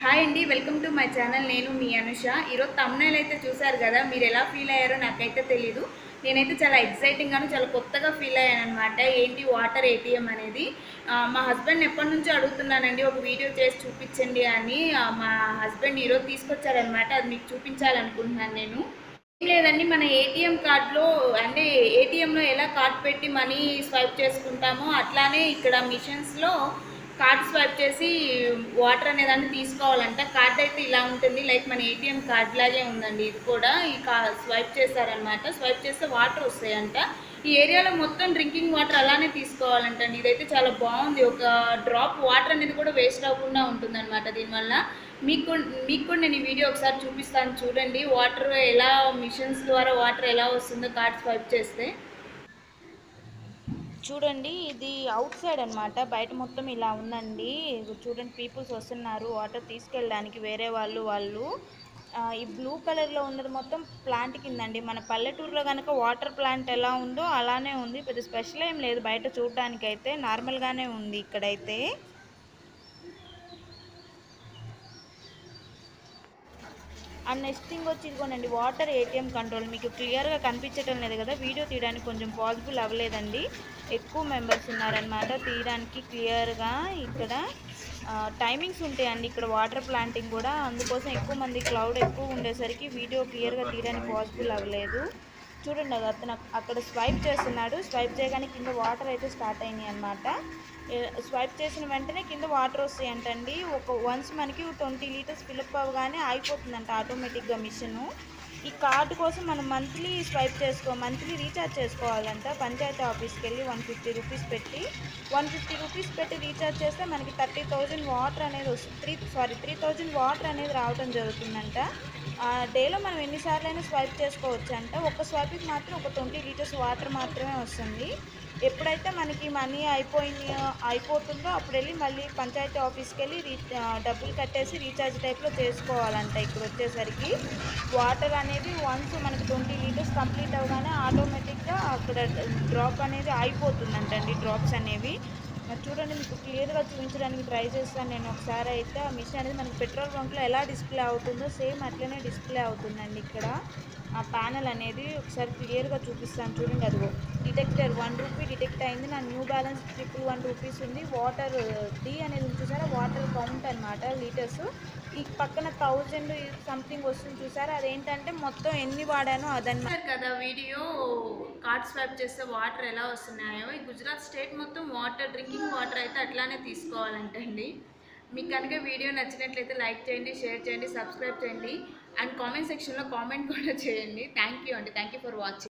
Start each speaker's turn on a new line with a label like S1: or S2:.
S1: hi అండి welcome to my channel నేను మీ అనుష ఈరోజు తమ్నైల్ అయితే చూశారు కదా మీరు ఎలా ఫీల్ అయ్యారో నాకైతే తెలీదు నేనైతే చాలా ఎక్సైటింగ్గాను చాలా కొత్తగా ఫీల్ అయ్యాను అనమాట ఏంటి వాటర్ ఏటీఎం అనేది ఆ, మా హస్బెండ్ ఎప్పటి నుంచో అడుగుతున్నానండి ఒక వీడియో చేసి చూపించండి అని ఆ, మా హస్బెండ్ ఈరోజు తీసుకొచ్చారనమాట అది మీకు చూపించాలనుకుంటున్నాను నేను ఏం లేదండి మన ఏటీఎం కార్డులో అంటే ఏటీఎంలో ఎలా కార్డ్ పెట్టి మనీ స్వైప్ చేసుకుంటామో అట్లానే ఇక్కడ మిషన్స్లో కార్డ్ స్వైప్ చేసి వాటర్ అనేదాన్ని తీసుకోవాలంట కార్డ్ అయితే ఇలా ఉంటుంది లైక్ మన ఏటీఎం కార్డ్ లాగే ఉందండి ఇది కూడా ఈ కా స్వైప్ చేస్తారనమాట స్వైప్ చేస్తే వాటర్ వస్తాయంట ఈ ఏరియాలో మొత్తం డ్రింకింగ్ వాటర్ అలానే తీసుకోవాలంటండి ఇదైతే చాలా బాగుంది ఒక డ్రాప్ వాటర్ అనేది కూడా వేస్ట్ అవ్వకుండా ఉంటుందన్నమాట దీనివల్ల మీకు కూడా- మీకు కూడా నేను ఈ వీడియో ఒకసారి చూపిస్తాను చూడండి వాటర్ ఎలా మిషన్స్ ద్వారా వాటర్ ఎలా వస్తుందో కార్డ్ స్వైప్ చేస్తే
S2: చూడండి ఇది అవుట్ సైడ్ అనమాట బయట మొత్తం ఇలా ఉందండి ఇది చూడండి పీపుల్స్ వస్తున్నారు వాటర్ తీసుకెళ్ళడానికి వేరే వాళ్ళు వాళ్ళు ఆ, ఈ బ్లూ కలర్లో ఉన్నది మొత్తం ప్లాంట్ కిందండి మన పల్లెటూరులో కనుక వాటర్ ప్లాంట్ ఎలా ఉందో అలానే ఉంది పెద్ద స్పెషల్ ఏం లేదు బయట చూడడానికి అయితే నార్మల్గానే ఉంది ఇక్కడైతే అండ్ నెక్స్ట్ థింగ్ వచ్చి ఇదిగోనండి వాటర్ ఏటీఎం కంట్రోల్ మీకు క్లియర్గా కనిపించడం లేదు కదా వీడియో తీయడానికి కొంచెం పాసిబుల్ అవ్వలేదండి ఎక్కువ మెంబర్స్ ఉన్నారనమాట తీయడానికి క్లియర్గా ఇక్కడ టైమింగ్స్ ఉంటాయండి ఇక్కడ వాటర్ ప్లాంటింగ్ కూడా అందుకోసం ఎక్కువ మంది క్లౌడ్ ఎక్కువ ఉండేసరికి వీడియో క్లియర్గా తీయడానికి పాసిబుల్ అవ్వలేదు చూడండి అది అతను అక్కడ స్వైప్ చేస్తున్నాడు స్వైప్ చేయగానే కింద వాటర్ అయితే స్టార్ట్ అయినాయి అనమాట స్వైప్ చేసిన వెంటనే కింద వాటర్ వస్తాయి అంటండి ఒక వన్స్ మనకి ట్వంటీ లీటర్స్ ఫిల్అప్ అవ్వగానే అయిపోతుందంట ఆటోమేటిక్గా మిషను ఈ కార్డు కోసం మనం మంత్లీ స్వైప్ చేసుకో మంత్లీ రీఛార్జ్ చేసుకోవాలంట పంచాయతీ ఆఫీస్కి వెళ్ళి వన్ ఫిఫ్టీ రూపీస్ పెట్టి వన్ ఫిఫ్టీ రూపీస్ పెట్టి రీఛార్జ్ చేస్తే మనకి థర్టీ థౌజండ్ వాటర్ అనేది వస్తుంది three sorry three thousand water అనేది రావడం జరుగుతుందంట ఆ డేలో మనం ఎన్నిసార్లు అయినా స్వైప్ చేసుకోవచ్చు అంట ఒక స్వైప్కి మాత్రం ఒక ట్వంటీ లీటర్స్ వాటర్ మాత్రమే వస్తుంది ఎప్పుడైతే మనకి మనీ అయిపోయింది అయిపోతుందో అప్పుడు వెళ్ళి మళ్ళీ పంచాయతీ ఆఫీస్కి వెళ్ళి రీ ఆ, డబ్బులు కట్టేసి రీఛార్జ్ టైప్లో చేసుకోవాలంట ఇక్కడ వచ్చేసరికి వాటర్ అనేది వన్స్ మనకి ట్వంటీ లీటర్స్ కంప్లీట్ అవగానే ఆటోమేటిక్గా అక్కడ డ్రాప్ అనేది అయిపోతుందంటండి డ్రాప్స్ అనేవి మరి చూడండి మీకు క్లియర్గా చూపించడానికి ట్రై చేస్తాను నేను ఒకసారి అయితే ఆ మిషన్ అనేది మనకి పెట్రోల్ బంక్లో ఎలా డిస్ప్లే అవుతుందో సేమ్ అట్లనే డిస్ప్లే అవుతుందండి ఇక్కడ ఆ ప్యానల్ అనేది ఒకసారి క్లియర్గా చూపిస్తాను చూడండి అదిగో డిటెక్టర్ వన్ రూపీ డిటెక్ట్ అయింది నా new balance triple one rupees ఉంది వాటర్ డి అనేది ఉంది చూసారా వాటర్ కౌంట్ అనమాట లీటర్స్ ఈ పక్కన థౌజండ్ సంథింగ్ వస్తుంది చూసారా అదేంటంటే మొత్తం ఎన్ని వాడానో అదన్నమాట
S1: చూశారు కదా వీడియో కార్డ్ స్వైప్ చేస్తే వాటర్ ఎలా వస్తున్నాయో ఈ గుజరాత్ స్టేట్ మొత్తం వాటర్ డ్రింకింగ్ వాటర్ అయితే అట్లానే తీసుకోవాలంటండి మీకు కనుక వీడియో నచ్చినట్లయితే లైక్ చేయండి షేర్ చేయండి సబ్స్క్రైబ్ చేయండి అండ్ కామెంట్ సెక్షన్లో కామెంట్ కూడా చేయండి థ్యాంక్ యూ అండి థ్యాంక్ యూ ఫర్ వాచింగ్